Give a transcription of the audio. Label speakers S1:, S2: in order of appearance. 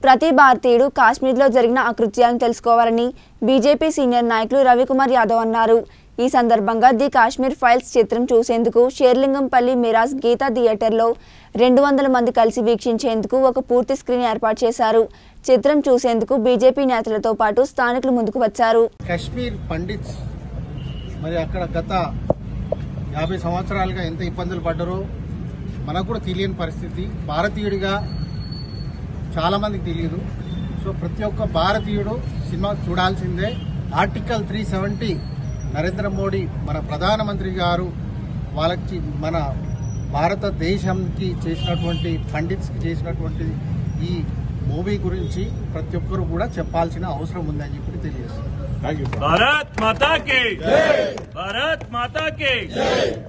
S1: ప్రతి భారతీయుడు కాశ్మీర్లో జరిగిన అకృత్యాలను తెలుసుకోవాలని బీజేపీ సీనియర్ నాయకులు రవికుమార్ యాదవ్ అన్నారు ఈ సందర్భంగా ది కాశ్మీర్ ఫైల్స్ చిత్రం చూసేందుకు షేర్లింగంపల్లి మిరాజ్ గీతా థియేటర్లో రెండు వందల మంది కలిసి వీక్షించేందుకు ఒక పూర్తి స్క్రీన్ ఏర్పాటు చేశారు చిత్రం చూసేందుకు బీజేపీ నేతలతో పాటు స్థానికులు ముందుకు వచ్చారు
S2: కశ్మీర్ పండిట్స్ మరి అక్కడ గత యాభై సంవత్సరాలుగా ఎంత ఇబ్బందులు పడ్డారో మనకు కూడా తెలియని పరిస్థితి భారతీయుడిగా చాలామందికి తెలియదు సో ప్రతి ఒక్క భారతీయుడు సినిమా చూడాల్సిందే article three seventy Narendra Modi మన ప్రధానమంత్రి గారు వాళ్ళకి మన భారతదేశంకి చేసినటువంటి పండిట్స్కి చేసినటువంటి ఈ మూవీ గురించి ప్రతి ఒక్కరు కూడా చెప్పాల్సిన అవసరం ఉందని చెప్పి తెలియజేస్తుంది
S3: भारत माता की भारत माता की